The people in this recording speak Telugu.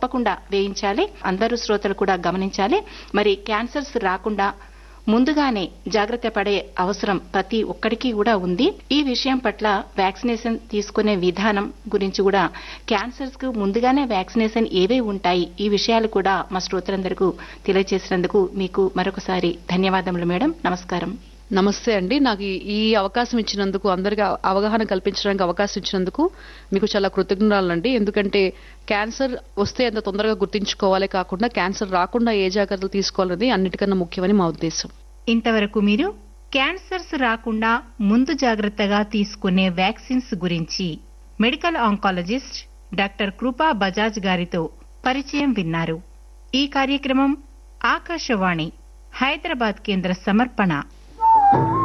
తప్పకుండా వేయించాలి అందరూ శ్రోతలు కూడా గమనించాలి మరి క్యాన్సర్స్ రాకుండా ముందుగానే జాగ్రత్త పడే అవసరం ప్రతి ఒక్కరికి కూడా ఉంది ఈ విషయం పట్ల వ్యాక్సినేషన్ తీసుకునే విధానం గురించి కూడా క్యాన్సర్స్ కు ముందుగానే వ్యాక్సినేషన్ ఏవే ఉంటాయి ఈ విషయాలు కూడా మా శ్రోతలందరికీ తెలియజేసినందుకు మీకు మరొకసారి ధన్యవాదములు మేడం నమస్కారం నమస్తే అండి నాకు ఈ- ఈ అవకాశం ఇచ్చినందుకు అందరికీ అవ- అవగాహన కల్పించడానికి అవకాశం ఇచ్చినందుకు మీకు చాలా కృతజ్ఞతలండి ఎందుకంటే క్యాన్సర్ వస్తే ఎంత తొందరగా గుర్తించుకోవాలే కాకుండా క్యాన్సర్ రాకుండా ఏ జాగ్రత్తలు తీసుకోవాలనేది అన్నిటికన్నా ముఖ్యమని మా ఉద్దేశం ఇంతవరకు మీరు క్యాన్సర్స్ రాకుండా ముందు జాగ్రత్తగా తీసుకునే వ్యాక్సిన్స్ గురించి మెడికల్ ఆంకాలజిస్ట్ డాక్టర్ కృపా బజాజ్ గారితో పరిచయం విన్నారు ఈ కార్యక్రమం ఆకాశవాణి హైదరాబాద్ కేంద్ర సమర్పణ